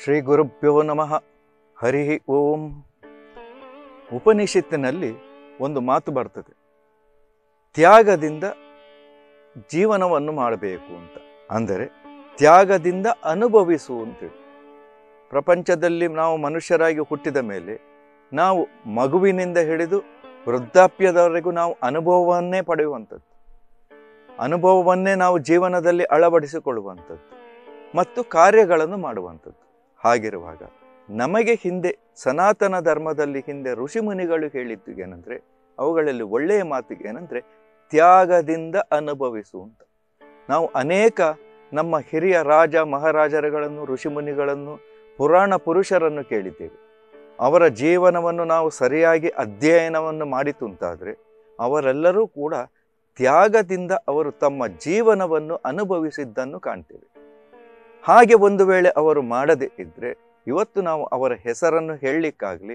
ಶ್ರೀ ಗುರುಭ್ಯೋ ನಮಃ ಹರಿ ಓಂ ಉಪನಿಷತ್ತಿನಲ್ಲಿ ಒಂದು ಮಾತು ಬರ್ತದೆ ತ್ಯಾಗದಿಂದ ಜೀವನವನ್ನು ಮಾಡಬೇಕು ಅಂತ ಅಂದರೆ ತ್ಯಾಗದಿಂದ ಅನುಭವಿಸು ಅಂತೇಳಿ ಪ್ರಪಂಚದಲ್ಲಿ ನಾವು ಮನುಷ್ಯರಾಗಿ ಹುಟ್ಟಿದ ಮೇಲೆ ನಾವು ಮಗುವಿನಿಂದ ಹಿಡಿದು ವೃದ್ಧಾಪ್ಯದವರೆಗೂ ನಾವು ಅನುಭವವನ್ನೇ ಪಡೆಯುವಂಥದ್ದು ಅನುಭವವನ್ನೇ ನಾವು ಜೀವನದಲ್ಲಿ ಅಳವಡಿಸಿಕೊಳ್ಳುವಂಥದ್ದು ಮತ್ತು ಕಾರ್ಯಗಳನ್ನು ಮಾಡುವಂಥದ್ದು ಹಾಗಿರುವಾಗ ನಮಗೆ ಹಿಂದೆ ಸನಾತನ ಧರ್ಮದಲ್ಲಿ ಹಿಂದೆ ಋಷಿಮುನಿಗಳು ಹೇಳಿದ್ದು ಏನಂದರೆ ಅವುಗಳಲ್ಲಿ ಒಳ್ಳೆಯ ಮಾತಿಗೆ ಏನಂದರೆ ತ್ಯಾಗದಿಂದ ಅನುಭವಿಸು ಅಂತ ನಾವು ಅನೇಕ ನಮ್ಮ ಹಿರಿಯ ರಾಜ ಮಹಾರಾಜರುಗಳನ್ನು ಋಷಿಮುನಿಗಳನ್ನು ಪುರಾಣ ಪುರುಷರನ್ನು ಕೇಳಿದ್ದೇವೆ ಅವರ ಜೀವನವನ್ನು ನಾವು ಸರಿಯಾಗಿ ಅಧ್ಯಯನವನ್ನು ಮಾಡಿತುಂತಾದರೆ ಅವರೆಲ್ಲರೂ ಕೂಡ ತ್ಯಾಗದಿಂದ ಅವರು ತಮ್ಮ ಜೀವನವನ್ನು ಅನುಭವಿಸಿದ್ದನ್ನು ಕಾಣ್ತೇವೆ ಹಾಗೆ ಒಂದು ವೇಳೆ ಅವರು ಮಾಡದೇ ಇದ್ದರೆ ಇವತ್ತು ನಾವು ಅವರ ಹೆಸರನ್ನು ಹೇಳಲಿಕ್ಕಾಗಲಿ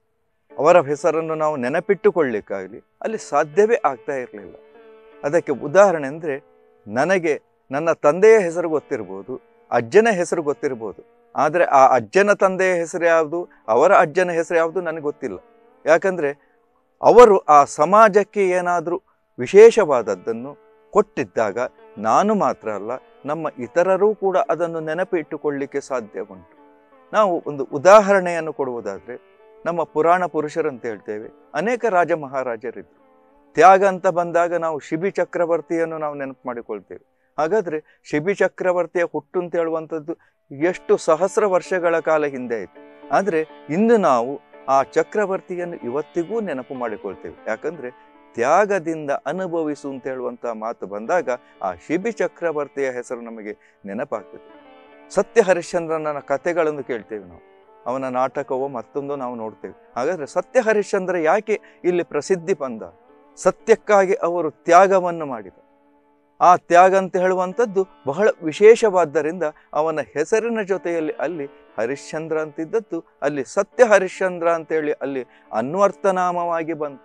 ಅವರ ಹೆಸರನ್ನು ನಾವು ನೆನಪಿಟ್ಟುಕೊಳ್ಳಿಕ್ಕಾಗಲಿ ಅಲ್ಲಿ ಸಾಧ್ಯವೇ ಆಗ್ತಾ ಇರಲಿಲ್ಲ ಅದಕ್ಕೆ ಉದಾಹರಣೆ ಅಂದರೆ ನನಗೆ ನನ್ನ ತಂದೆಯ ಹೆಸರು ಗೊತ್ತಿರ್ಬೋದು ಅಜ್ಜನ ಹೆಸರು ಗೊತ್ತಿರ್ಬೋದು ಆದರೆ ಆ ಅಜ್ಜನ ತಂದೆಯ ಹೆಸರು ಯಾವುದು ಅವರ ಅಜ್ಜನ ಹೆಸರು ಯಾವುದು ನನಗೆ ಗೊತ್ತಿಲ್ಲ ಯಾಕಂದರೆ ಅವರು ಆ ಸಮಾಜಕ್ಕೆ ಏನಾದರೂ ವಿಶೇಷವಾದದ್ದನ್ನು ಕೊಟ್ಟಿದ್ದಾಗ ನಾನು ಮಾತ್ರ ಅಲ್ಲ ನಮ್ಮ ಇತರರೂ ಕೂಡ ಅದನ್ನು ನೆನಪಿಟ್ಟುಕೊಳ್ಳಿಕ್ಕೆ ಸಾಧ್ಯ ಉಂಟು ನಾವು ಒಂದು ಉದಾಹರಣೆಯನ್ನು ಕೊಡುವುದಾದರೆ ನಮ್ಮ ಪುರಾಣ ಪುರುಷರಂತ ಹೇಳ್ತೇವೆ ಅನೇಕ ರಾಜ ಮಹಾರಾಜರಿದ್ದರು ತ್ಯಾಗ ಅಂತ ಬಂದಾಗ ನಾವು ಶಿಬಿ ಚಕ್ರವರ್ತಿಯನ್ನು ನಾವು ನೆನಪು ಮಾಡಿಕೊಳ್ತೇವೆ ಹಾಗಾದರೆ ಶಿಬಿ ಚಕ್ರವರ್ತಿಯ ಹುಟ್ಟು ಅಂತ ಹೇಳುವಂಥದ್ದು ಎಷ್ಟು ಸಹಸ್ರ ವರ್ಷಗಳ ಕಾಲ ಹಿಂದೆ ಆಯಿತು ಆದರೆ ಇಂದು ನಾವು ಆ ಚಕ್ರವರ್ತಿಯನ್ನು ಇವತ್ತಿಗೂ ನೆನಪು ಮಾಡಿಕೊಳ್ತೇವೆ ಯಾಕಂದರೆ ತ್ಯಾಗದಿಂದ ಅನುಭವಿಸು ಅಂತ ಹೇಳುವಂಥ ಮಾತು ಬಂದಾಗ ಆ ಶಿಬಿ ಚಕ್ರವರ್ತಿಯ ಹೆಸರು ನಮಗೆ ನೆನಪಾಗ್ತದೆ ಸತ್ಯ ಹರಿಶ್ಚಂದ್ರನ ಕಥೆಗಳನ್ನು ಕೇಳ್ತೇವೆ ನಾವು ಅವನ ನಾಟಕವೋ ಮತ್ತೊಂದು ನಾವು ನೋಡ್ತೇವೆ ಹಾಗಾದರೆ ಸತ್ಯ ಹರಿಶ್ಚಂದ್ರ ಯಾಕೆ ಇಲ್ಲಿ ಪ್ರಸಿದ್ಧಿ ಬಂದ ಸತ್ಯಕ್ಕಾಗಿ ಅವರು ತ್ಯಾಗವನ್ನು ಮಾಡಿದ ಆ ತ್ಯಾಗ ಅಂತ ಹೇಳುವಂಥದ್ದು ಬಹಳ ವಿಶೇಷವಾದ್ದರಿಂದ ಅವನ ಹೆಸರಿನ ಜೊತೆಯಲ್ಲಿ ಅಲ್ಲಿ ಹರಿಶ್ಚಂದ್ರ ಅಂತಿದ್ದದ್ದು ಅಲ್ಲಿ ಸತ್ಯ ಹರಿಶ್ಚಂದ್ರ ಅಂತೇಳಿ ಅಲ್ಲಿ ಅನ್ವರ್ಥನಾಮವಾಗಿ ಬಂತು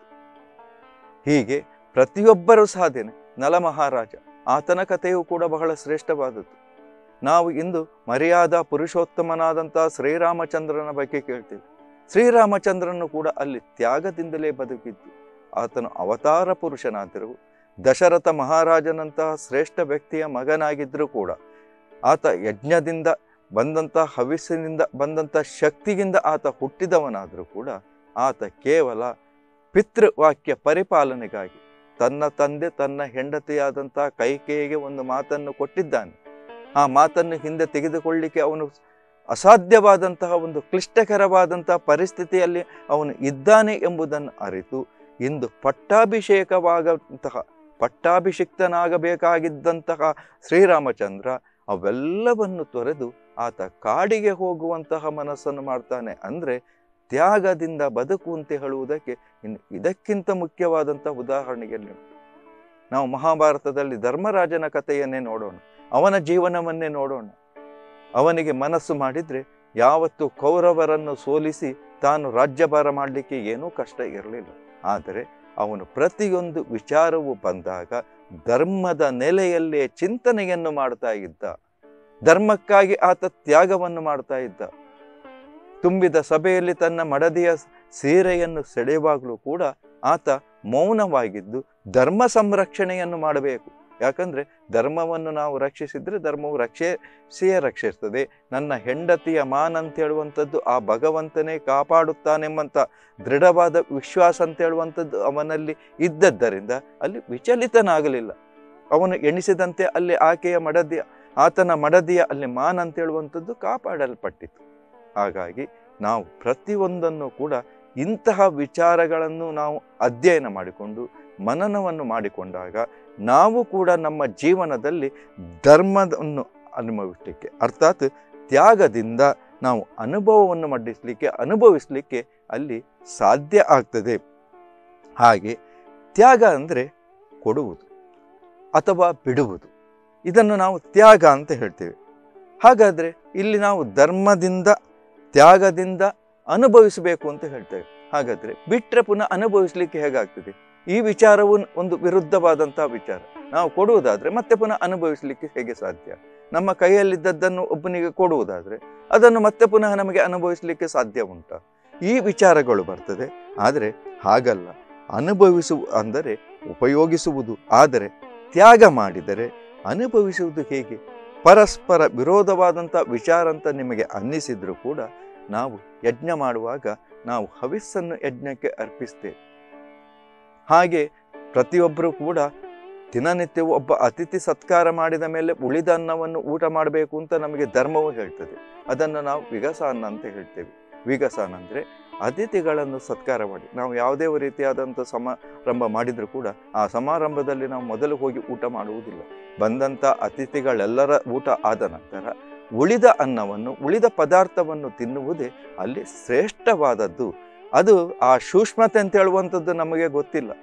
ಹೀಗೆ ಪ್ರತಿಯೊಬ್ಬರೂ ಸಾಧನೆ ನಲ ಮಹಾರಾಜ ಆತನ ಕಥೆಯೂ ಕೂಡ ಬಹಳ ಶ್ರೇಷ್ಠವಾದದ್ದು ನಾವು ಇಂದು ಮರ್ಯಾದ ಪುರುಷೋತ್ತಮನಾದಂಥ ಶ್ರೀರಾಮಚಂದ್ರನ ಬಗ್ಗೆ ಕೇಳ್ತೇವೆ ಶ್ರೀರಾಮಚಂದ್ರನು ಕೂಡ ಅಲ್ಲಿ ತ್ಯಾಗದಿಂದಲೇ ಬದುಕಿದ್ದು ಆತನು ಅವತಾರ ಪುರುಷನಾದರೂ ದಶರಥ ಮಹಾರಾಜನಂತಹ ಶ್ರೇಷ್ಠ ವ್ಯಕ್ತಿಯ ಮಗನಾಗಿದ್ದರೂ ಕೂಡ ಆತ ಯಜ್ಞದಿಂದ ಬಂದಂಥ ಹವಿಸ್ಸಿನಿಂದ ಬಂದಂಥ ಶಕ್ತಿಯಿಂದ ಆತ ಹುಟ್ಟಿದವನಾದರೂ ಕೂಡ ಆತ ಕೇವಲ ಪಿತೃವಾಕ್ಯ ಪರಿಪಾಲನೆಗಾಗಿ ತನ್ನ ತಂದೆ ತನ್ನ ಹೆಂಡತಿಯಾದಂಥ ಕೈಕೇಯಿಗೆ ಒಂದು ಮಾತನ್ನು ಕೊಟ್ಟಿದ್ದಾನೆ ಆ ಮಾತನ್ನು ಹಿಂದೆ ತೆಗೆದುಕೊಳ್ಳಿಕ್ಕೆ ಅವನು ಅಸಾಧ್ಯವಾದಂತಹ ಒಂದು ಕ್ಲಿಷ್ಟಕರವಾದಂತಹ ಪರಿಸ್ಥಿತಿಯಲ್ಲಿ ಅವನು ಇದ್ದಾನೆ ಎಂಬುದನ್ನು ಅರಿತು ಇಂದು ಪಟ್ಟಾಭಿಷೇಕವಾಗಂತಹ ಪಟ್ಟಾಭಿಷಿಕ್ತನಾಗಬೇಕಾಗಿದ್ದಂತಹ ಶ್ರೀರಾಮಚಂದ್ರ ಅವೆಲ್ಲವನ್ನು ತೊರೆದು ಆತ ಕಾಡಿಗೆ ಹೋಗುವಂತಹ ಮನಸ್ಸನ್ನು ಮಾಡ್ತಾನೆ ಅಂದರೆ ತ್ಯಾಗದಿಂದ ಬದುಕು ಅಂತ ಹೇಳುವುದಕ್ಕೆ ಇನ್ನು ಇದಕ್ಕಿಂತ ಮುಖ್ಯವಾದಂಥ ಉದಾಹರಣೆಯಲ್ಲಿ ನಾವು ಮಹಾಭಾರತದಲ್ಲಿ ಧರ್ಮರಾಜನ ಕಥೆಯನ್ನೇ ನೋಡೋಣ ಅವನ ಜೀವನವನ್ನೇ ನೋಡೋಣ ಅವನಿಗೆ ಮನಸ್ಸು ಮಾಡಿದರೆ ಯಾವತ್ತು ಕೌರವರನ್ನು ಸೋಲಿಸಿ ತಾನು ರಾಜ್ಯಭಾರ ಮಾಡಲಿಕ್ಕೆ ಏನೂ ಕಷ್ಟ ಇರಲಿಲ್ಲ ಆದರೆ ಅವನು ಪ್ರತಿಯೊಂದು ವಿಚಾರವು ಬಂದಾಗ ಧರ್ಮದ ನೆಲೆಯಲ್ಲೇ ಚಿಂತನೆಯನ್ನು ಮಾಡ್ತಾ ಇದ್ದ ಧರ್ಮಕ್ಕಾಗಿ ಆತ ತ್ಯಾಗವನ್ನು ಮಾಡ್ತಾ ಇದ್ದ ತುಂಬಿದ ಸಭೆಯಲ್ಲಿ ತನ್ನ ಮಡದಿಯ ಸೀರೆಯನ್ನು ಸೆಳೆಯುವಾಗಲೂ ಕೂಡ ಆತ ಮೌನವಾಗಿದ್ದು ಧರ್ಮ ಸಂರಕ್ಷಣೆಯನ್ನು ಮಾಡಬೇಕು ಯಾಕಂದರೆ ಧರ್ಮವನ್ನು ನಾವು ರಕ್ಷಿಸಿದರೆ ಧರ್ಮವು ರಕ್ಷಿಸಿಯೇ ರಕ್ಷಿಸ್ತದೆ ನನ್ನ ಹೆಂಡತಿಯ ಮಾನ್ ಅಂತ ಹೇಳುವಂಥದ್ದು ಆ ಭಗವಂತನೇ ಕಾಪಾಡುತ್ತಾನೆಂಬಂಥ ದೃಢವಾದ ವಿಶ್ವಾಸ ಅಂತ ಹೇಳುವಂಥದ್ದು ಅವನಲ್ಲಿ ಇದ್ದದ್ದರಿಂದ ಅಲ್ಲಿ ವಿಚಲಿತನಾಗಲಿಲ್ಲ ಅವನು ಎಣಿಸಿದಂತೆ ಅಲ್ಲಿ ಆಕೆಯ ಮಡದಿಯ ಆತನ ಮಡದಿಯ ಅಲ್ಲಿ ಮಾನ್ ಅಂತ ಹೇಳುವಂಥದ್ದು ಕಾಪಾಡಲ್ಪಟ್ಟಿತು ಹಾಗಾಗಿ ನಾವು ಪ್ರತಿಯೊಂದನ್ನು ಕೂಡ ಇಂತಹ ವಿಚಾರಗಳನ್ನು ನಾವು ಅಧ್ಯಯನ ಮಾಡಿಕೊಂಡು ಮನನವನ್ನು ಮಾಡಿಕೊಂಡಾಗ ನಾವು ಕೂಡ ನಮ್ಮ ಜೀವನದಲ್ಲಿ ಧರ್ಮವನ್ನು ಅನುಭವಿಸಲಿಕ್ಕೆ ಅರ್ಥಾತ್ ತ್ಯಾಗದಿಂದ ನಾವು ಅನುಭವವನ್ನು ಮಾಡಿಸಲಿಕ್ಕೆ ಅನುಭವಿಸಲಿಕ್ಕೆ ಅಲ್ಲಿ ಸಾಧ್ಯ ಆಗ್ತದೆ ಹಾಗೆ ತ್ಯಾಗ ಅಂದರೆ ಕೊಡುವುದು ಅಥವಾ ಬಿಡುವುದು ಇದನ್ನು ನಾವು ತ್ಯಾಗ ಅಂತ ಹೇಳ್ತೇವೆ ಹಾಗಾದರೆ ಇಲ್ಲಿ ನಾವು ಧರ್ಮದಿಂದ ತ್ಯಾಗದಿಂದ ಅನುಭವಿಸಬೇಕು ಅಂತ ಹೇಳ್ತೇವೆ ಹಾಗಾದರೆ ಬಿಟ್ಟರೆ ಪುನಃ ಅನುಭವಿಸಲಿಕ್ಕೆ ಹೇಗಾಗ್ತದೆ ಈ ವಿಚಾರವು ಒಂದು ವಿರುದ್ಧವಾದಂತಹ ವಿಚಾರ ನಾವು ಕೊಡುವುದಾದರೆ ಮತ್ತೆ ಪುನಃ ಅನುಭವಿಸಲಿಕ್ಕೆ ಹೇಗೆ ಸಾಧ್ಯ ನಮ್ಮ ಕೈಯಲ್ಲಿದ್ದದ್ದನ್ನು ಒಬ್ಬನಿಗೆ ಕೊಡುವುದಾದರೆ ಅದನ್ನು ಮತ್ತೆ ಪುನಃ ನಮಗೆ ಅನುಭವಿಸಲಿಕ್ಕೆ ಸಾಧ್ಯ ಉಂಟ ಈ ವಿಚಾರಗಳು ಬರ್ತದೆ ಆದರೆ ಹಾಗಲ್ಲ ಅನುಭವಿಸು ಅಂದರೆ ಉಪಯೋಗಿಸುವುದು ಆದರೆ ತ್ಯಾಗ ಮಾಡಿದರೆ ಅನುಭವಿಸುವುದು ಹೇಗೆ ಪರಸ್ಪರ ವಿರೋಧವಾದಂಥ ವಿಚಾರ ಅಂತ ನಿಮಗೆ ಅನ್ನಿಸಿದ್ರು ಕೂಡ ನಾವು ಯಜ್ಞ ಮಾಡುವಾಗ ನಾವು ಹವಿಸ್ಸನ್ನು ಯಜ್ಞಕ್ಕೆ ಅರ್ಪಿಸ್ತೇವೆ ಹಾಗೆ ಪ್ರತಿಯೊಬ್ಬರೂ ಕೂಡ ದಿನನಿತ್ಯವೂ ಒಬ್ಬ ಅತಿಥಿ ಸತ್ಕಾರ ಮಾಡಿದ ಮೇಲೆ ಉಳಿದ ಅನ್ನವನ್ನು ಊಟ ಮಾಡಬೇಕು ಅಂತ ನಮಗೆ ಧರ್ಮವು ಹೇಳ್ತದೆ ಅದನ್ನು ನಾವು ವಿಗಸಾನ ಅಂತ ಹೇಳ್ತೇವೆ ವಿಗಸಾನ ಅಂದರೆ ಅತಿಥಿಗಳನ್ನು ಸತ್ಕಾರ ಮಾಡಿ ನಾವು ಯಾವುದೇ ರೀತಿಯಾದಂಥ ಸಮಾರಂಭ ಮಾಡಿದರೂ ಕೂಡ ಆ ಸಮಾರಂಭದಲ್ಲಿ ನಾವು ಮೊದಲು ಹೋಗಿ ಊಟ ಮಾಡುವುದಿಲ್ಲ ಬಂದಂಥ ಅತಿಥಿಗಳೆಲ್ಲರ ಊಟ ಆದ ನಂತರ ಉಳಿದ ಅನ್ನವನ್ನು ಉಳಿದ ಪದಾರ್ಥವನ್ನು ತಿನ್ನುವುದೇ ಅಲ್ಲಿ ಶ್ರೇಷ್ಠವಾದದ್ದು ಅದು ಆ ಸೂಕ್ಷ್ಮತೆ ಅಂತ ಹೇಳುವಂಥದ್ದು ನಮಗೆ ಗೊತ್ತಿಲ್ಲ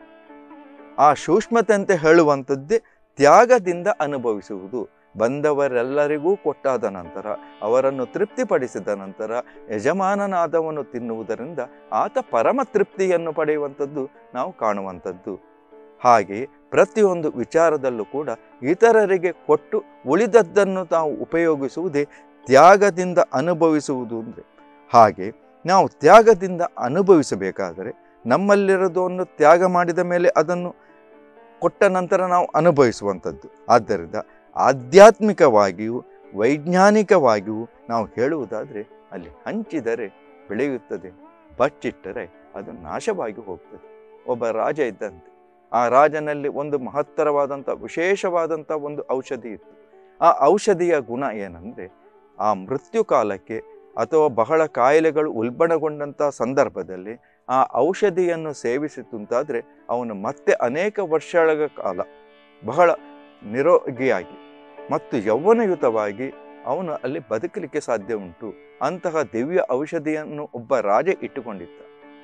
ಆ ಸೂಕ್ಷ್ಮತೆ ಅಂತ ಹೇಳುವಂಥದ್ದೇ ತ್ಯಾಗದಿಂದ ಅನುಭವಿಸುವುದು ಬಂದವರೆಲ್ಲರಿಗೂ ಕೊಟ್ಟಾದ ನಂತರ ಅವರನ್ನು ತೃಪ್ತಿಪಡಿಸಿದ ನಂತರ ಯಜಮಾನನಾದವನು ತಿನ್ನುವುದರಿಂದ ಆತ ಪರಮ ತೃಪ್ತಿಯನ್ನು ಪಡೆಯುವಂಥದ್ದು ನಾವು ಕಾಣುವಂಥದ್ದು ಹಾಗೆ ಪ್ರತಿಯೊಂದು ವಿಚಾರದಲ್ಲೂ ಕೂಡ ಇತರರಿಗೆ ಕೊಟ್ಟು ಉಳಿದದ್ದನ್ನು ನಾವು ಉಪಯೋಗಿಸುವುದೇ ತ್ಯಾಗದಿಂದ ಅನುಭವಿಸುವುದು ಅಂದರೆ ಹಾಗೆ ನಾವು ತ್ಯಾಗದಿಂದ ಅನುಭವಿಸಬೇಕಾದರೆ ನಮ್ಮಲ್ಲಿರೋದನ್ನು ತ್ಯಾಗ ಮಾಡಿದ ಮೇಲೆ ಅದನ್ನು ಕೊಟ್ಟ ನಂತರ ನಾವು ಅನುಭವಿಸುವಂಥದ್ದು ಆದ್ದರಿಂದ ಆಧ್ಯಾತ್ಮಿಕವಾಗಿಯೂ ವೈಜ್ಞಾನಿಕವಾಗಿಯೂ ನಾವು ಹೇಳುವುದಾದರೆ ಅಲ್ಲಿ ಹಂಚಿದರೆ ಬೆಳೆಯುತ್ತದೆ ಬಚ್ಚಿಟ್ಟರೆ ಅದು ನಾಶವಾಗಿ ಹೋಗ್ತದೆ ಒಬ್ಬ ರಾಜ ಇದ್ದಂತೆ ಆ ರಾಜನಲ್ಲಿ ಒಂದು ಮಹತ್ತರವಾದಂಥ ವಿಶೇಷವಾದಂಥ ಒಂದು ಔಷಧಿ ಇತ್ತು ಆ ಔಷಧಿಯ ಗುಣ ಏನಂದರೆ ಆ ಮೃತ್ಯು ಕಾಲಕ್ಕೆ ಅಥವಾ ಬಹಳ ಕಾಯಿಲೆಗಳು ಉಲ್ಬಣಗೊಂಡಂಥ ಸಂದರ್ಭದಲ್ಲಿ ಆ ಔಷಧಿಯನ್ನು ಸೇವಿಸಿತುಂತಾದರೆ ಅವನು ಮತ್ತೆ ಅನೇಕ ವರ್ಷಗಳ ಕಾಲ ಬಹಳ ನಿರೋಗಿಯಾಗಿ ಮತ್ತು ಯೌವನಯುತವಾಗಿ ಅವನು ಅಲ್ಲಿ ಬದುಕಲಿಕ್ಕೆ ಸಾಧ್ಯ ಉಂಟು ಅಂತಹ ದಿವ್ಯ ಔಷಧಿಯನ್ನು ಒಬ್ಬ ರಾಜ ಇಟ್ಟುಕೊಂಡಿದ್ದ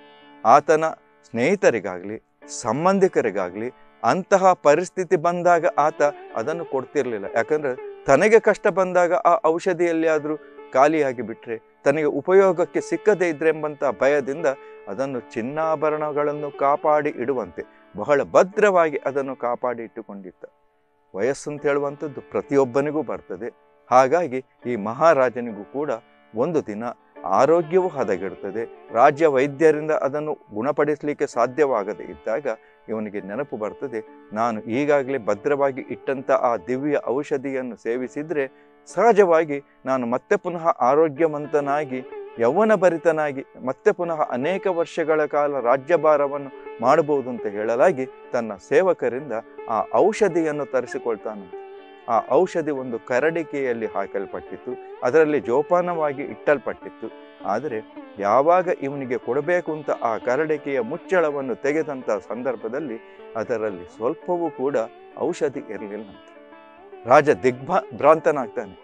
ಆತನ ಸ್ನೇಹಿತರಿಗಾಗಲಿ ಸಂಬಂಧಿಕರಿಗಾಗಲಿ ಅಂತಹ ಪರಿಸ್ಥಿತಿ ಬಂದಾಗ ಆತ ಅದನ್ನು ಕೊಡ್ತಿರ್ಲಿಲ್ಲ ಯಾಕಂದ್ರೆ ತನಗೆ ಕಷ್ಟ ಬಂದಾಗ ಆ ಔಷಧಿಯಲ್ಲಿ ಆದರೂ ಖಾಲಿಯಾಗಿ ಬಿಟ್ಟರೆ ತನಗೆ ಉಪಯೋಗಕ್ಕೆ ಸಿಕ್ಕದೇ ಇದ್ರೆ ಎಂಬಂಥ ಭಯದಿಂದ ಅದನ್ನು ಚಿನ್ನಾಭರಣಗಳನ್ನು ಕಾಪಾಡಿ ಇಡುವಂತೆ ಬಹಳ ಭದ್ರವಾಗಿ ಅದನ್ನು ಕಾಪಾಡಿ ಇಟ್ಟುಕೊಂಡಿದ್ದ ವಯಸ್ಸು ಅಂತ ಹೇಳುವಂಥದ್ದು ಪ್ರತಿಯೊಬ್ಬನಿಗೂ ಬರ್ತದೆ ಹಾಗಾಗಿ ಈ ಮಹಾರಾಜನಿಗೂ ಕೂಡ ಒಂದು ದಿನ ಆರೋಗ್ಯವು ಹದಗೆಡುತ್ತದೆ ರಾಜ್ಯ ವೈದ್ಯರಿಂದ ಅದನ್ನು ಗುಣಪಡಿಸಲಿಕ್ಕೆ ಸಾಧ್ಯವಾಗದೇ ಇದ್ದಾಗ ಇವನಿಗೆ ನೆನಪು ಬರ್ತದೆ ನಾನು ಈಗಾಗಲೇ ಭದ್ರವಾಗಿ ಇಟ್ಟಂಥ ಆ ದಿವ್ಯ ಔಷಧಿಯನ್ನು ಸೇವಿಸಿದರೆ ಸಹಜವಾಗಿ ನಾನು ಮತ್ತೆ ಪುನಃ ಆರೋಗ್ಯವಂತನಾಗಿ ಯೌವನ ಭರಿತನಾಗಿ ಮತ್ತೆ ಪುನಃ ಅನೇಕ ವರ್ಷಗಳ ಕಾಲ ರಾಜ್ಯಭಾರವನ್ನು ಮಾಡಬಹುದು ಅಂತ ಹೇಳಲಾಗಿ ತನ್ನ ಸೇವಕರಿಂದ ಆ ಔಷಧಿಯನ್ನು ತರಿಸಿಕೊಳ್ತಾನೆ ಆ ಔಷಧಿ ಒಂದು ಕರಡಿಕೆಯಲ್ಲಿ ಹಾಕಲ್ಪಟ್ಟಿತ್ತು ಅದರಲ್ಲಿ ಜೋಪಾನವಾಗಿ ಇಟ್ಟಲ್ಪಟ್ಟಿತ್ತು ಆದರೆ ಯಾವಾಗ ಇವನಿಗೆ ಕೊಡಬೇಕು ಅಂತ ಆ ಕರಡಿಕೆಯ ಮುಚ್ಚಳವನ್ನು ತೆಗೆದಂಥ ಸಂದರ್ಭದಲ್ಲಿ ಅದರಲ್ಲಿ ಸ್ವಲ್ಪವೂ ಕೂಡ ಔಷಧಿ ಇರಲಿಲ್ಲ ಅಂತ ರಾಜ ದಿಗ್ಭಾ ಭ್ರಾಂತನಾಗ್ತಾನೆ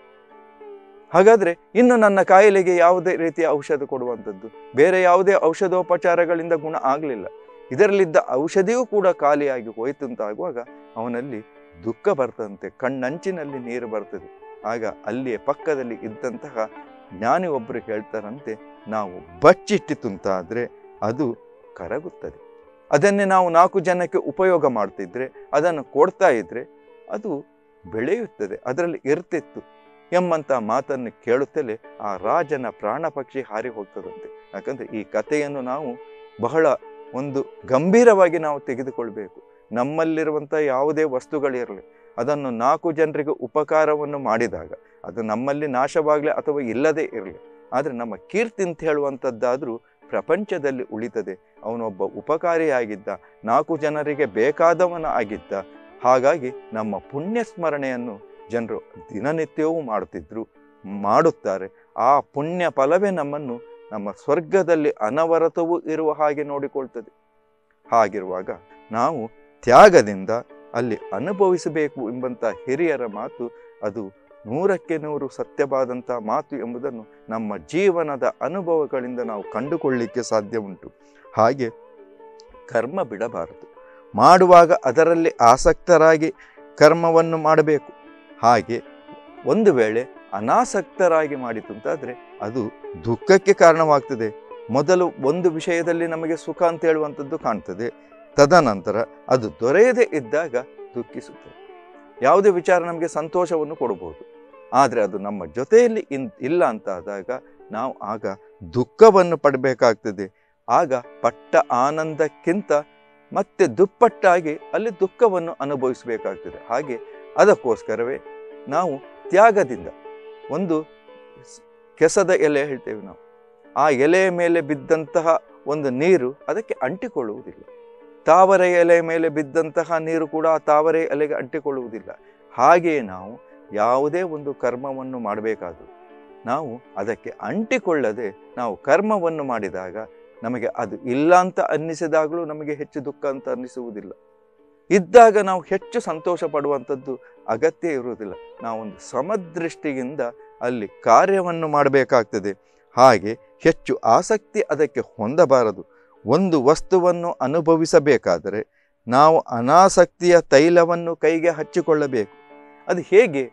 ಹಾಗಾದರೆ ಇನ್ನು ನನ್ನ ಕಾಯಿಲೆಗೆ ಯಾವುದೇ ರೀತಿಯ ಔಷಧ ಕೊಡುವಂಥದ್ದು ಬೇರೆ ಯಾವುದೇ ಔಷಧೋಪಚಾರಗಳಿಂದ ಗುಣ ಆಗಲಿಲ್ಲ ಇದರಲ್ಲಿದ್ದ ಔಷಧಿಯೂ ಕೂಡ ಖಾಲಿಯಾಗಿ ಹೋಯ್ತು ಅಂತಾಗುವಾಗ ಅವನಲ್ಲಿ ದುಃಖ ಬರ್ತದಂತೆ ಕಣ್ಣಂಚಿನಲ್ಲಿ ನೀರು ಬರ್ತದೆ ಆಗ ಅಲ್ಲಿಯೇ ಪಕ್ಕದಲ್ಲಿ ಇದ್ದಂತಹ ಜ್ಞಾನಿ ಒಬ್ಬರು ಹೇಳ್ತಾರಂತೆ ನಾವು ಬಚ್ಚಿಟ್ಟಿತುಂತಾದರೆ ಅದು ಕರಗುತ್ತದೆ ಅದನ್ನೇ ನಾವು ನಾಲ್ಕು ಜನಕ್ಕೆ ಉಪಯೋಗ ಮಾಡ್ತಿದ್ರೆ ಅದನ್ನು ಕೊಡ್ತಾ ಇದ್ರೆ ಅದು ಬೆಳೆಯುತ್ತದೆ ಅದರಲ್ಲಿ ಇರ್ತಿತ್ತು ಎಂಬಂಥ ಮಾತನ್ನು ಕೇಳುತ್ತಲೇ ಆ ರಾಜನ ಪ್ರಾಣ ಪಕ್ಷಿ ಹಾರಿ ಹೋಗ್ತದಂತೆ ಯಾಕಂದರೆ ಈ ಕಥೆಯನ್ನು ನಾವು ಬಹಳ ಒಂದು ಗಂಭೀರವಾಗಿ ನಾವು ತೆಗೆದುಕೊಳ್ಬೇಕು ನಮ್ಮಲ್ಲಿರುವಂಥ ಯಾವುದೇ ವಸ್ತುಗಳಿರಲಿ ಅದನ್ನು ನಾಲ್ಕು ಜನರಿಗೆ ಉಪಕಾರವನ್ನು ಮಾಡಿದಾಗ ಅದು ನಮ್ಮಲ್ಲಿ ನಾಶವಾಗಲಿ ಅಥವಾ ಇಲ್ಲದೇ ಇರಲಿ ಆದರೆ ನಮ್ಮ ಕೀರ್ತಿ ಅಂತ ಹೇಳುವಂಥದ್ದಾದರೂ ಪ್ರಪಂಚದಲ್ಲಿ ಉಳಿತದೆ ಅವನೊಬ್ಬ ಉಪಕಾರಿಯಾಗಿದ್ದ ನಾಲ್ಕು ಜನರಿಗೆ ಬೇಕಾದವನ ಆಗಿದ್ದ ಹಾಗಾಗಿ ನಮ್ಮ ಪುಣ್ಯ ಸ್ಮರಣೆಯನ್ನು ಜನರು ದಿನನಿತ್ಯವೂ ಮಾಡುತ್ತಿದ್ದರು ಮಾಡುತ್ತಾರೆ ಆ ಪುಣ್ಯ ಫಲವೇ ನಮ್ಮನ್ನು ನಮ್ಮ ಸ್ವರ್ಗದಲ್ಲಿ ಅನವರತವೂ ಇರುವ ಹಾಗೆ ನೋಡಿಕೊಳ್ತದೆ ಹಾಗಿರುವಾಗ ನಾವು ತ್ಯಾಗದಿಂದ ಅಲ್ಲಿ ಅನುಭವಿಸಬೇಕು ಎಂಬಂಥ ಹಿರಿಯರ ಮಾತು ಅದು ನೂರಕ್ಕೆ ನೂರು ಸತ್ಯವಾದಂಥ ಮಾತು ಎಂಬುದನ್ನು ನಮ್ಮ ಜೀವನದ ಅನುಭವಗಳಿಂದ ನಾವು ಕಂಡುಕೊಳ್ಳಿಕ್ಕೆ ಸಾಧ್ಯ ಉಂಟು ಹಾಗೆ ಕರ್ಮ ಬಿಡಬಾರದು ಮಾಡುವಾಗ ಅದರಲ್ಲಿ ಆಸಕ್ತರಾಗಿ ಕರ್ಮವನ್ನು ಮಾಡಬೇಕು ಹಾಗೆ ಒಂದು ವೇಳೆ ಅನಾಸಕ್ತರಾಗಿ ಮಾಡಿತು ಅಂತಾದರೆ ಅದು ದುಃಖಕ್ಕೆ ಕಾರಣವಾಗ್ತದೆ ಮೊದಲು ಒಂದು ವಿಷಯದಲ್ಲಿ ನಮಗೆ ಸುಖ ಅಂತ ಹೇಳುವಂಥದ್ದು ಕಾಣ್ತದೆ ತದನಂತರ ಅದು ದೊರೆಯದೇ ಇದ್ದಾಗ ದುಃಖಿಸುತ್ತದೆ ಯಾವುದೇ ವಿಚಾರ ನಮಗೆ ಸಂತೋಷವನ್ನು ಕೊಡಬಹುದು ಆದರೆ ಅದು ನಮ್ಮ ಜೊತೆಯಲ್ಲಿ ಇನ್ ಇಲ್ಲ ಅಂತ ಆದಾಗ ನಾವು ಆಗ ದುಃಖವನ್ನು ಪಡಬೇಕಾಗ್ತದೆ ಆಗ ಪಟ್ಟ ಆನಂದಕ್ಕಿಂತ ಮತ್ತೆ ದುಪ್ಪಟ್ಟಾಗಿ ಅಲ್ಲಿ ದುಃಖವನ್ನು ಅನುಭವಿಸಬೇಕಾಗ್ತದೆ ಹಾಗೆ ಅದಕ್ಕೋಸ್ಕರವೇ ನಾವು ತ್ಯಾಗದಿಂದ ಒಂದು ಸ್- ಕೆಸದ ಎಲೆ ಹೇಳ್ತೇವೆ ನಾವು ಆ ಎಲೆಯ ಮೇಲೆ ಬಿದ್ದಂತಹ ಒಂದು ನೀರು ಅದಕ್ಕೆ ಅಂಟಿಕೊಳ್ಳುವುದಿಲ್ಲ ತಾವರೆ ಎಲೆ ಮೇಲೆ ಬಿದ್ದಂತಹ ನೀರು ಕೂಡ ಆ ತಾವರೆ ಎಲೆಗೆ ಅಂಟಿಕೊಳ್ಳುವುದಿಲ್ಲ ಹಾಗೆಯೇ ನಾವು ಯಾವುದೇ ಒಂದು ಕರ್ಮವನ್ನು ಮಾಡಬೇಕಾದರೂ ನಾವು ಅದಕ್ಕೆ ಅಂಟಿಕೊಳ್ಳದೆ ನಾವು ಕರ್ಮವನ್ನು ಮಾಡಿದಾಗ ನಮಗೆ ಅದು ಇಲ್ಲ ಅಂತ ಅನ್ನಿಸಿದಾಗಲೂ ನಮಗೆ ಹೆಚ್ಚು ದುಃಖ ಅಂತ ಅನ್ನಿಸುವುದಿಲ್ಲ ಇದ್ದಾಗ ನಾವು ಹೆಚ್ಚು ಸಂತೋಷ ಪಡುವಂಥದ್ದು ಅಗತ್ಯ ಇರುವುದಿಲ್ಲ ನಾವೊಂದು ಸಮದೃಷ್ಟಿಯಿಂದ ಅಲ್ಲಿ ಕಾರ್ಯವನ್ನು ಮಾಡಬೇಕಾಗ್ತದೆ ಹಾಗೆ ಹೆಚ್ಚು ಆಸಕ್ತಿ ಅದಕ್ಕೆ ಹೊಂದಬಾರದು ಒಂದು ವಸ್ತುವನ್ನು ಅನುಭವಿಸಬೇಕಾದರೆ ನಾವು ಅನಾಸಕ್ತಿಯ ತೈಲವನ್ನು ಕೈಗೆ ಹಚ್ಚಿಕೊಳ್ಳಬೇಕು ಅದು ಹೇಗೆ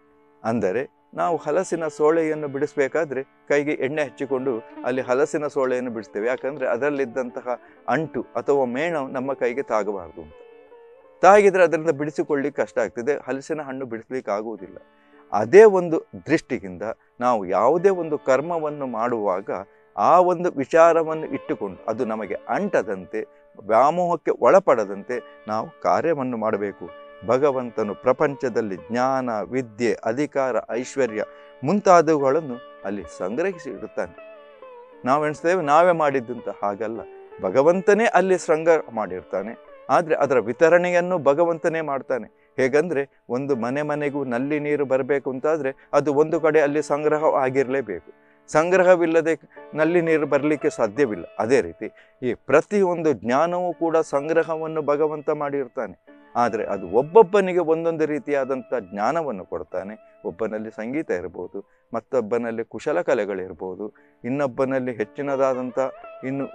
ಅಂದರೆ ನಾವು ಹಲಸಿನ ಸೋಳೆಯನ್ನು ಬಿಡಿಸಬೇಕಾದ್ರೆ ಕೈಗೆ ಎಣ್ಣೆ ಹಚ್ಚಿಕೊಂಡು ಅಲ್ಲಿ ಹಲಸಿನ ಸೋಳೆಯನ್ನು ಬಿಡಿಸ್ತೇವೆ ಯಾಕಂದರೆ ಅದರಲ್ಲಿದ್ದಂತಹ ಅಂಟು ಅಥವಾ ಮೇಣ ನಮ್ಮ ಕೈಗೆ ತಾಗಬಾರದು ಅಂತ ತಾಗಿದ್ರೆ ಅದರಿಂದ ಬಿಡಿಸಿಕೊಳ್ಳಿಕ್ಕೆ ಕಷ್ಟ ಆಗ್ತದೆ ಹಲಸಿನ ಹಣ್ಣು ಬಿಡಿಸ್ಲಿಕ್ಕೆ ಆಗುವುದಿಲ್ಲ ಅದೇ ಒಂದು ದೃಷ್ಟಿಯಿಂದ ನಾವು ಯಾವುದೇ ಒಂದು ಕರ್ಮವನ್ನು ಮಾಡುವಾಗ ಆ ಒಂದು ವಿಚಾರವನ್ನು ಇಟ್ಟುಕೊಂಡು ಅದು ನಮಗೆ ಅಂಟದಂತೆ ವ್ಯಾಮೋಹಕ್ಕೆ ಒಳಪಡದಂತೆ ನಾವು ಕಾರ್ಯವನ್ನು ಮಾಡಬೇಕು ಭಗವಂತನು ಪ್ರಪಂಚದಲ್ಲಿ ಜ್ಞಾನ ವಿದ್ಯೆ ಅಧಿಕಾರ ಐಶ್ವರ್ಯ ಮುಂತಾದವುಗಳನ್ನು ಅಲ್ಲಿ ಸಂಗ್ರಹಿಸಿ ಇಡುತ್ತಾನೆ ನಾವು ಎಣಿಸ್ತೇವೆ ನಾವೇ ಮಾಡಿದ್ದಂತ ಹಾಗಲ್ಲ ಭಗವಂತನೇ ಅಲ್ಲಿ ಸಂಗ್ರಹ ಮಾಡಿರ್ತಾನೆ ಆದರೆ ಅದರ ವಿತರಣೆಯನ್ನು ಭಗವಂತನೇ ಮಾಡ್ತಾನೆ ಹೇಗಂದ್ರೆ ಒಂದು ಮನೆ ಮನೆಗೂ ನಲ್ಲಿ ನೀರು ಬರಬೇಕು ಅಂತಾದರೆ ಅದು ಒಂದು ಕಡೆ ಅಲ್ಲಿ ಸಂಗ್ರಹ ಆಗಿರಲೇಬೇಕು ಸಂಗ್ರಹವಿಲ್ಲದೆ ನಲ್ಲಿ ನೀರು ಬರಲಿಕ್ಕೆ ಸಾಧ್ಯವಿಲ್ಲ ಅದೇ ರೀತಿ ಈ ಪ್ರತಿಯೊಂದು ಜ್ಞಾನವೂ ಕೂಡ ಸಂಗ್ರಹವನ್ನು ಭಗವಂತ ಮಾಡಿರ್ತಾನೆ ಆದರೆ ಅದು ಒಬ್ಬೊಬ್ಬನಿಗೆ ಒಂದೊಂದು ರೀತಿಯಾದಂಥ ಜ್ಞಾನವನ್ನು ಕೊಡ್ತಾನೆ ಒಬ್ಬನಲ್ಲಿ ಸಂಗೀತ ಇರ್ಬೋದು ಮತ್ತೊಬ್ಬನಲ್ಲಿ ಕುಶಲಕಲೆಗಳಿರ್ಬೋದು ಇನ್ನೊಬ್ಬನಲ್ಲಿ ಹೆಚ್ಚಿನದಾದಂಥ ಇನ್ನು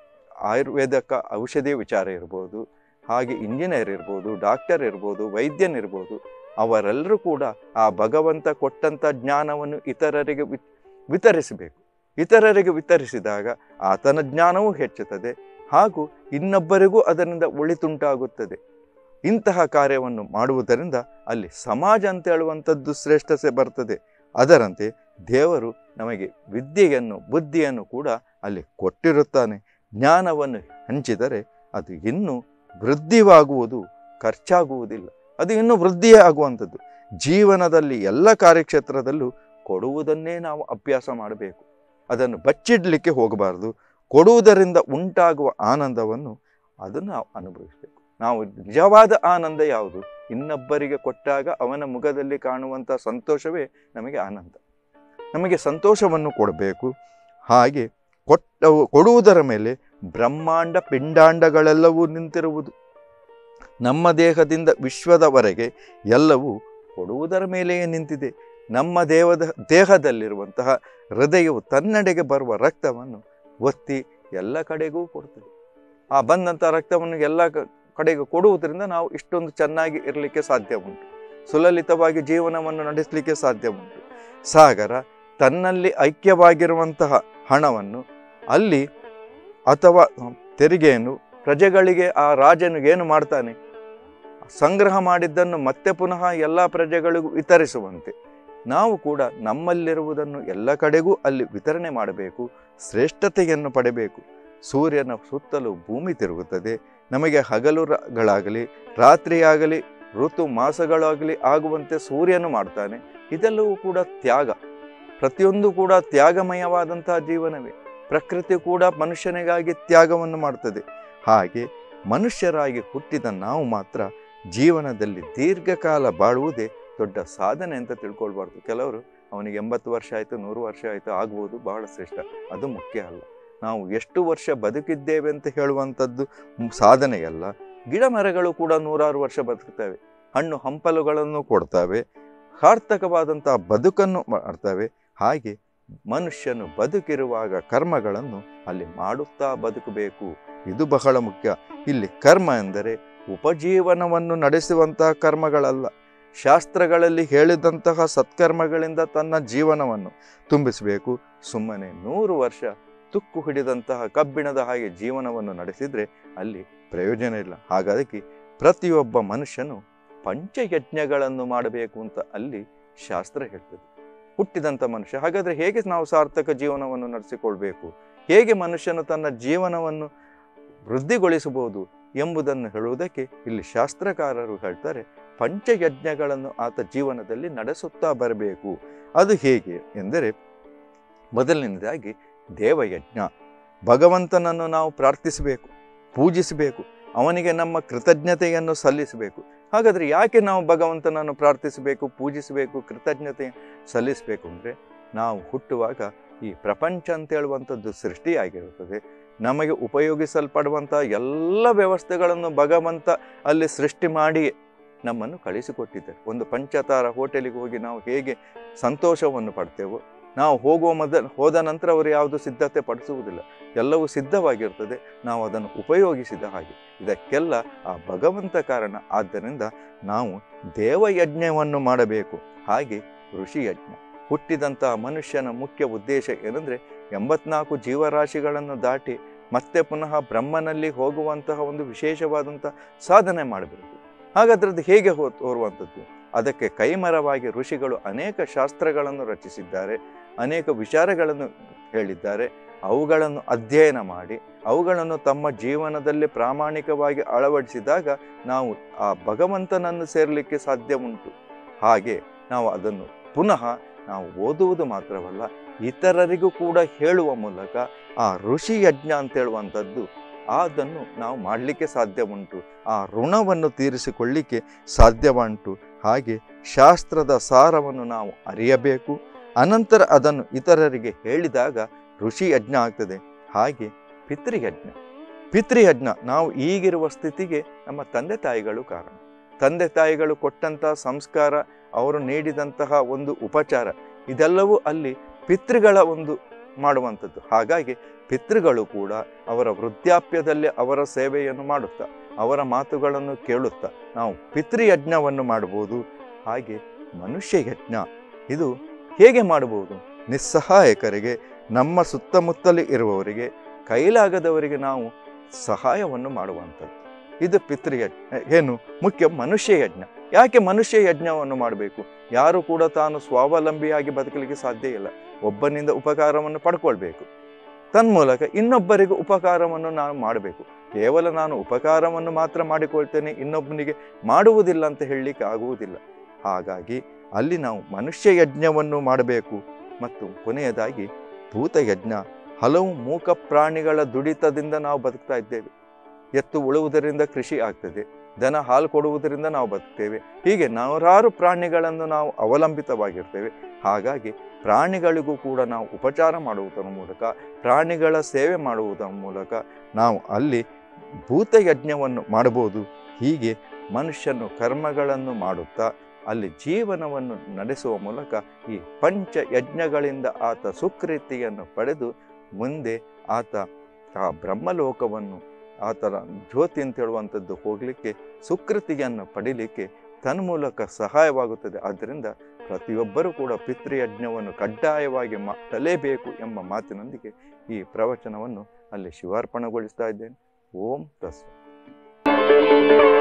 ಆಯುರ್ವೇದಕ ಔಷಧಿ ವಿಚಾರ ಇರ್ಬೋದು ಹಾಗೆ ಇಂಜಿನಿಯರ್ ಇರ್ಬೋದು ಡಾಕ್ಟರ್ ಇರ್ಬೋದು ವೈದ್ಯನಿರ್ಬೋದು ಅವರೆಲ್ಲರೂ ಕೂಡ ಆ ಭಗವಂತ ಕೊಟ್ಟಂಥ ಜ್ಞಾನವನ್ನು ಇತರರಿಗೆ ವಿ ವಿತರಿಸಬೇಕು ಇತರರಿಗೆ ವಿತರಿಸಿದಾಗ ಆತನ ಜ್ಞಾನವೂ ಹೆಚ್ಚುತ್ತದೆ ಹಾಗೂ ಇನ್ನೊಬ್ಬರಿಗೂ ಅದರಿಂದ ಒಳಿತುಂಟಾಗುತ್ತದೆ ಇಂತಹ ಕಾರ್ಯವನ್ನು ಮಾಡುವುದರಿಂದ ಅಲ್ಲಿ ಸಮಾಜ ಅಂತ ಹೇಳುವಂಥದ್ದು ಶ್ರೇಷ್ಠತೆ ಬರ್ತದೆ ಅದರಂತೆ ದೇವರು ನಮಗೆ ವಿದ್ಯೆಯನ್ನು ಬುದ್ಧಿಯನ್ನು ಕೂಡ ಅಲ್ಲಿ ಕೊಟ್ಟಿರುತ್ತಾನೆ ಜ್ಞಾನವನ್ನು ಹಂಚಿದರೆ ಅದು ಇನ್ನೂ ವೃದ್ಧಿವಾಗುವುದು ಖರ್ಚಾಗುವುದಿಲ್ಲ ಅದು ಇನ್ನೂ ವೃದ್ಧಿಯೇ ಆಗುವಂಥದ್ದು ಜೀವನದಲ್ಲಿ ಎಲ್ಲ ಕಾರ್ಯಕ್ಷೇತ್ರದಲ್ಲೂ ಕೊಡುವುದನ್ನೇ ನಾವು ಅಭ್ಯಾಸ ಮಾಡಬೇಕು ಅದನ್ನು ಬಚ್ಚಿಡಲಿಕ್ಕೆ ಹೋಗಬಾರದು ಕೊಡುವುದರಿಂದ ಉಂಟಾಗುವ ಆನಂದವನ್ನು ಅದನ್ನು ನಾವು ಅನುಭವಿಸಬೇಕು ನಾವು ನಿಜವಾದ ಆನಂದ ಯಾವುದು ಇನ್ನೊಬ್ಬರಿಗೆ ಕೊಟ್ಟಾಗ ಅವನ ಮುಖದಲ್ಲಿ ಕಾಣುವಂಥ ಸಂತೋಷವೇ ನಮಗೆ ಆನಂದ ನಮಗೆ ಸಂತೋಷವನ್ನು ಕೊಡಬೇಕು ಹಾಗೆ ಕೊಟ್ಟ ಕೊಡುವುದರ ಮೇಲೆ ಬ್ರಹ್ಮಾಂಡ ಪಿಂಡಾಂಡಗಳೆಲ್ಲವೂ ನಿಂತಿರುವುದು ನಮ್ಮ ದೇಹದಿಂದ ವಿಶ್ವದವರೆಗೆ ಎಲ್ಲವೂ ಕೊಡುವುದರ ಮೇಲೆಯೇ ನಿಂತಿದೆ ನಮ್ಮ ದೇವದ ದೇಹದಲ್ಲಿರುವಂತಹ ಹೃದಯವು ತನ್ನಡೆಗೆ ಬರುವ ರಕ್ತವನ್ನು ಒತ್ತಿ ಎಲ್ಲ ಕಡೆಗೂ ಕೊಡ್ತದೆ ಆ ಬಂದಂಥ ರಕ್ತವನ್ನು ಎಲ್ಲ ಕ- ಕಡೆಗೂ ಕೊಡುವುದರಿಂದ ನಾವು ಇಷ್ಟೊಂದು ಚೆನ್ನಾಗಿ ಇರಲಿಕ್ಕೆ ಸಾಧ್ಯ ಉಂಟು ಸುಲಲಿತವಾಗಿ ಜೀವನವನ್ನು ನಡೆಸಲಿಕ್ಕೆ ಸಾಧ್ಯ ಉಂಟು ಸಾಗರ ತನ್ನಲ್ಲಿ ಐಕ್ಯವಾಗಿರುವಂತಹ ಹಣವನ್ನು ಅಲ್ಲಿ ಅಥವಾ ತೆರಿಗೆಯನ್ನು ಪ್ರಜೆಗಳಿಗೆ ಆ ರಾಜನು ಏನು ಮಾಡ್ತಾನೆ ಸಂಗ್ರಹ ಮಾಡಿದ್ದನ್ನು ಮತ್ತೆ ಪುನಃ ಎಲ್ಲ ಪ್ರಜೆಗಳಿಗೂ ವಿತರಿಸುವಂತೆ ನಾವು ಕೂಡ ನಮ್ಮಲ್ಲಿರುವುದನ್ನು ಎಲ್ಲ ಕಡೆಗೂ ಅಲ್ಲಿ ವಿತರಣೆ ಮಾಡಬೇಕು ಶ್ರೇಷ್ಠತೆಯನ್ನು ಪಡೆಬೇಕು ಸೂರ್ಯನ ಸುತ್ತಲೂ ಭೂಮಿ ತಿರುಗುತ್ತದೆ ನಮಗೆ ಹಗಲುಗಳಾಗಲಿ ರಾತ್ರಿಯಾಗಲಿ ಋತು ಮಾಸಗಳಾಗಲಿ ಆಗುವಂತೆ ಸೂರ್ಯನು ಮಾಡ್ತಾನೆ ಇದೆಲ್ಲವೂ ಕೂಡ ತ್ಯಾಗ ಪ್ರತಿಯೊಂದು ಕೂಡ ತ್ಯಾಗಮಯವಾದಂತಹ ಜೀವನವೇ ಪ್ರಕೃತಿ ಕೂಡ ಮನುಷ್ಯನಿಗಾಗಿ ತ್ಯಾಗವನ್ನು ಮಾಡ್ತದೆ ಹಾಗೆ ಮನುಷ್ಯರಾಗಿ ಹುಟ್ಟಿದ ನಾವು ಮಾತ್ರ ಜೀವನದಲ್ಲಿ ದೀರ್ಘಕಾಲ ಬಾಳುವುದೇ ದೊಡ್ಡ ಸಾಧನೆ ಅಂತ ತಿಳ್ಕೊಳ್ಬಾರ್ದು ಕೆಲವರು ಅವನಿಗೆ ಎಂಬತ್ತು ವರ್ಷ ಆಯಿತು ನೂರು ವರ್ಷ ಆಯಿತು ಆಗ್ಬೋದು ಬಹಳ ಶ್ರೇಷ್ಠ ಅದು ಮುಖ್ಯ ಅಲ್ಲ ನಾವು ಎಷ್ಟು ವರ್ಷ ಬದುಕಿದ್ದೇವೆ ಅಂತ ಹೇಳುವಂಥದ್ದು ಮ್- ಸಾಧನೆಯಲ್ಲ ಗಿಡ ಮರಗಳು ಕೂಡ ನೂರಾರು ವರ್ಷ ಬದುಕುತ್ತವೆ ಹಣ್ಣು ಹಂಪಲುಗಳನ್ನು ಕೊಡ್ತವೆ ಸಾರ್ಥಕವಾದಂತಹ ಬದುಕನ್ನು ಮಾಡ್ತವೆ ಹಾಗೆ ಮನುಷ್ಯನು ಬದುಕಿರುವಾಗ ಕರ್ಮಗಳನ್ನು ಅಲ್ಲಿ ಮಾಡುತ್ತಾ ಬದುಕಬೇಕು ಇದು ಬಹಳ ಮುಖ್ಯ ಇಲ್ಲಿ ಕರ್ಮ ಎಂದರೆ ಉಪಜೀವನವನ್ನು ನಡೆಸುವಂತಹ ಕರ್ಮಗಳಲ್ಲ ಶಾಸ್ತ್ರಗಳಲ್ಲಿ ಹೇಳಿದಂತಹ ಸತ್ಕರ್ಮಗಳಿಂದ ತನ್ನ ಜೀವನವನ್ನು ತುಂಬಿಸಬೇಕು ಸುಮ್ಮನೆ ನೂರು ವರ್ಷ ತುಕ್ಕು ಹಿಡಿದಂತಹ ಕಬ್ಬಿಣದ ಹಾಗೆ ಜೀವನವನ್ನು ನಡೆಸಿದರೆ ಅಲ್ಲಿ ಪ್ರಯೋಜನ ಇಲ್ಲ ಹಾಗಾಗಿ ಪ್ರತಿಯೊಬ್ಬ ಮನುಷ್ಯನು ಪಂಚಯಜ್ಞಗಳನ್ನು ಮಾಡಬೇಕು ಅಂತ ಅಲ್ಲಿ ಶಾಸ್ತ್ರ ಹೇಳ್ತದೆ ಹುಟ್ಟಿದಂಥ ಮನುಷ್ಯ ಹಾಗಾದರೆ ಹೇಗೆ ನಾವು ಸಾರ್ಥಕ ಜೀವನವನ್ನು ನಡೆಸಿಕೊಳ್ಬೇಕು ಹೇಗೆ ಮನುಷ್ಯನು ತನ್ನ ಜೀವನವನ್ನು ವೃದ್ಧಿಗೊಳಿಸಬಹುದು ಎಂಬುದನ್ನು ಹೇಳುವುದಕ್ಕೆ ಇಲ್ಲಿ ಶಾಸ್ತ್ರಕಾರರು ಹೇಳ್ತಾರೆ ಪಂಚಯಜ್ಞಗಳನ್ನು ಆತ ಜೀವನದಲ್ಲಿ ನಡೆಸುತ್ತಾ ಬರಬೇಕು ಅದು ಹೇಗೆ ಎಂದರೆ ಮೊದಲನೇದಾಗಿ ದೇವಯಜ್ಞ ಭಗವಂತನನ್ನು ನಾವು ಪ್ರಾರ್ಥಿಸಬೇಕು ಪೂಜಿಸಬೇಕು ಅವನಿಗೆ ನಮ್ಮ ಕೃತಜ್ಞತೆಯನ್ನು ಸಲ್ಲಿಸಬೇಕು ಹಾಗಾದರೆ ಯಾಕೆ ನಾವು ಭಗವಂತನನ್ನು ಪ್ರಾರ್ಥಿಸಬೇಕು ಪೂಜಿಸಬೇಕು ಕೃತಜ್ಞತೆ ಸಲ್ಲಿಸಬೇಕು ಅಂದರೆ ನಾವು ಹುಟ್ಟುವಾಗ ಈ ಪ್ರಪಂಚ ಅಂತ ಹೇಳುವಂಥದ್ದು ಸೃಷ್ಟಿಯಾಗಿರುತ್ತದೆ ನಮಗೆ ಉಪಯೋಗಿಸಲ್ಪಡುವಂಥ ಎಲ್ಲ ವ್ಯವಸ್ಥೆಗಳನ್ನು ಭಗವಂತ ಅಲ್ಲಿ ಸೃಷ್ಟಿ ಮಾಡಿ ನಮ್ಮನ್ನು ಕಳಿಸಿಕೊಟ್ಟಿದ್ದಾರೆ ಒಂದು ಪಂಚತಾರ ಹೋಟೆಲಿಗೆ ಹೋಗಿ ನಾವು ಹೇಗೆ ಸಂತೋಷವನ್ನು ಪಡ್ತೇವೋ ನಾವು ಹೋಗುವ ಮೊದ ಹೋದ ನಂತರ ಅವರು ಯಾವುದು ಸಿದ್ಧತೆ ಪಡಿಸುವುದಿಲ್ಲ ಎಲ್ಲವೂ ಸಿದ್ಧವಾಗಿರ್ತದೆ ನಾವು ಅದನ್ನು ಉಪಯೋಗಿಸಿದ ಹಾಗೆ ಇದಕ್ಕೆಲ್ಲ ಆ ಭಗವಂತ ಕಾರಣ ಆದ್ದರಿಂದ ನಾವು ದೇವಯಜ್ಞವನ್ನು ಮಾಡಬೇಕು ಹಾಗೆ ಋಷಿಯಜ್ಞ ಹುಟ್ಟಿದಂತಹ ಮನುಷ್ಯನ ಮುಖ್ಯ ಉದ್ದೇಶ ಏನಂದರೆ ಎಂಬತ್ನಾಲ್ಕು ಜೀವರಾಶಿಗಳನ್ನು ದಾಟಿ ಮತ್ತೆ ಪುನಃ ಬ್ರಹ್ಮನಲ್ಲಿ ಹೋಗುವಂತಹ ಒಂದು ವಿಶೇಷವಾದಂಥ ಸಾಧನೆ ಮಾಡಬೇಕು ಹಾಗಾದ್ರೆ ಅದು ಹೇಗೆ ಹೋ ತೋರುವಂಥದ್ದು ಅದಕ್ಕೆ ಕೈಮರವಾಗಿ ಋಷಿಗಳು ಅನೇಕ ಶಾಸ್ತ್ರಗಳನ್ನು ರಚಿಸಿದ್ದಾರೆ ಅನೇಕ ವಿಚಾರಗಳನ್ನು ಹೇಳಿದ್ದಾರೆ ಅವುಗಳನ್ನು ಅಧ್ಯಯನ ಮಾಡಿ ಅವುಗಳನ್ನು ತಮ್ಮ ಜೀವನದಲ್ಲಿ ಪ್ರಾಮಾಣಿಕವಾಗಿ ಅಳವಡಿಸಿದಾಗ ನಾವು ಆ ಭಗವಂತನನ್ನು ಸೇರಲಿಕ್ಕೆ ಸಾಧ್ಯ ಉಂಟು ಹಾಗೆ ನಾವು ಅದನ್ನು ಪುನಃ ನಾವು ಓದುವುದು ಮಾತ್ರವಲ್ಲ ಇತರರಿಗೂ ಕೂಡ ಹೇಳುವ ಮೂಲಕ ಆ ಋಷಿ ಯಜ್ಞ ಅಂತ ಹೇಳುವಂಥದ್ದು ಅದನ್ನು ನಾವು ಮಾಡಲಿಕ್ಕೆ ಸಾಧ್ಯ ಉಂಟು ಆ ಋಣವನ್ನು ತೀರಿಸಿಕೊಳ್ಳಿಕ್ಕೆ ಸಾಧ್ಯವುಂಟು ಹಾಗೆ ಶಾಸ್ತ್ರದ ಸಾರವನ್ನು ನಾವು ಅರಿಯಬೇಕು ಅನಂತರ ಅದನ್ನು ಇತರರಿಗೆ ಹೇಳಿದಾಗ ಋಷಿ ಯಜ್ಞ ಆಗ್ತದೆ ಹಾಗೆ ಪಿತೃಯಜ್ಞ ಪಿತೃಯಜ್ಞ ನಾವು ಈಗಿರುವ ಸ್ಥಿತಿಗೆ ನಮ್ಮ ತಂದೆ ತಾಯಿಗಳು ಕಾರಣ ತಂದೆ ತಾಯಿಗಳು ಕೊಟ್ಟಂತಹ ಸಂಸ್ಕಾರ ಅವರು ನೀಡಿದಂತಹ ಒಂದು ಉಪಚಾರ ಇದೆಲ್ಲವೂ ಅಲ್ಲಿ ಪಿತೃಗಳ ಒಂದು ಮಾಡುವಂಥದ್ದು ಹಾಗಾಗಿ ಪಿತೃಗಳು ಕೂಡ ಅವರ ವೃದ್ಧಾಪ್ಯದಲ್ಲಿ ಅವರ ಸೇವೆಯನ್ನು ಮಾಡುತ್ತಾ ಅವರ ಮಾತುಗಳನ್ನು ಕೇಳುತ್ತಾ ನಾವು ಪಿತೃಯಜ್ಞವನ್ನು ಮಾಡಬಹುದು ಹಾಗೆ ಮನುಷ್ಯ ಯಜ್ಞ ಇದು ಹೇಗೆ ಮಾಡಬಹುದು ನಿಸ್ಸಹಾಯಕರಿಗೆ ನಮ್ಮ ಸುತ್ತಮುತ್ತಲೇ ಇರುವವರಿಗೆ ಕೈಲಾಗದವರಿಗೆ ನಾವು ಸಹಾಯವನ್ನು ಮಾಡುವಂಥದ್ದು ಇದು ಪಿತೃಯಜ್ಞ ಏನು ಮುಖ್ಯ ಮನುಷ್ಯ ಯಜ್ಞ ಯಾಕೆ ಮನುಷ್ಯ ಯಜ್ಞವನ್ನು ಮಾಡಬೇಕು ಯಾರು ಕೂಡ ತಾನು ಸ್ವಾವಲಂಬಿಯಾಗಿ ಬದುಕಲಿಕ್ಕೆ ಸಾಧ್ಯ ಇಲ್ಲ ಒಬ್ಬನಿಂದ ಉಪಕಾರವನ್ನು ಪಡ್ಕೊಳ್ಬೇಕು ತನ್ಮೂಲಕ ಇನ್ನೊಬ್ಬರಿಗೂ ಉಪಕಾರವನ್ನು ನಾನು ಮಾಡಬೇಕು ಕೇವಲ ನಾನು ಉಪಕಾರವನ್ನು ಮಾತ್ರ ಮಾಡಿಕೊಳ್ತೇನೆ ಇನ್ನೊಬ್ಬನಿಗೆ ಮಾಡುವುದಿಲ್ಲ ಅಂತ ಹೇಳಲಿಕ್ಕೆ ಆಗುವುದಿಲ್ಲ ಹಾಗಾಗಿ ಅಲ್ಲಿ ನಾವು ಮನುಷ್ಯ ಯಜ್ಞವನ್ನು ಮಾಡಬೇಕು ಮತ್ತು ಕೊನೆಯದಾಗಿ ಭೂತಯಜ್ಞ ಹಲವು ಮೂಕ ಪ್ರಾಣಿಗಳ ದುಡಿತದಿಂದ ನಾವು ಬದುಕ್ತಾ ಇದ್ದೇವೆ ಎತ್ತು ಉಳುವುದರಿಂದ ಕೃಷಿ ಆಗ್ತದೆ ದನ ಹಾಲು ಕೊಡುವುದರಿಂದ ನಾವು ಬದುಕ್ತೇವೆ ಹೀಗೆ ನೂರಾರು ಪ್ರಾಣಿಗಳನ್ನು ನಾವು ಅವಲಂಬಿತವಾಗಿರ್ತೇವೆ ಹಾಗಾಗಿ ಪ್ರಾಣಿಗಳಿಗೂ ಕೂಡ ನಾವು ಉಪಚಾರ ಮಾಡುವುದರ ಮೂಲಕ ಪ್ರಾಣಿಗಳ ಸೇವೆ ಮಾಡುವುದರ ಮೂಲಕ ನಾವು ಅಲ್ಲಿ ಭೂತಯಜ್ಞವನ್ನು ಮಾಡಬಹುದು ಹೀಗೆ ಮನುಷ್ಯನು ಕರ್ಮಗಳನ್ನು ಮಾಡುತ್ತಾ ಅಲ್ಲಿ ಜೀವನವನ್ನು ನಡೆಸುವ ಮೂಲಕ ಈ ಪಂಚ ಯಜ್ಞಗಳಿಂದ ಆತ ಸುಕೃತಿಯನ್ನು ಪಡೆದು ಮುಂದೆ ಆತ ಆ ಬ್ರಹ್ಮಲೋಕವನ್ನು ಆತನ ಜ್ಯೋತಿ ಅಂತ ಹೇಳುವಂಥದ್ದು ಹೋಗಲಿಕ್ಕೆ ಸುಕೃತಿಯನ್ನು ಪಡಿಲಿಕ್ಕೆ ತನ್ಮೂಲಕ ಸಹಾಯವಾಗುತ್ತದೆ ಆದ್ದರಿಂದ ಪ್ರತಿಯೊಬ್ಬರೂ ಕೂಡ ಪಿತೃಯಜ್ಞವನ್ನು ಕಡ್ಡಾಯವಾಗಿ ಮಾಡಲೇಬೇಕು ಎಂಬ ಮಾತಿನೊಂದಿಗೆ ಈ ಪ್ರವಚನವನ್ನು ಅಲ್ಲಿ ಶಿವಾರ್ಪಣೆಗೊಳಿಸ್ತಾ ಇದ್ದೇನೆ ಓಂ ತಸ್ಸ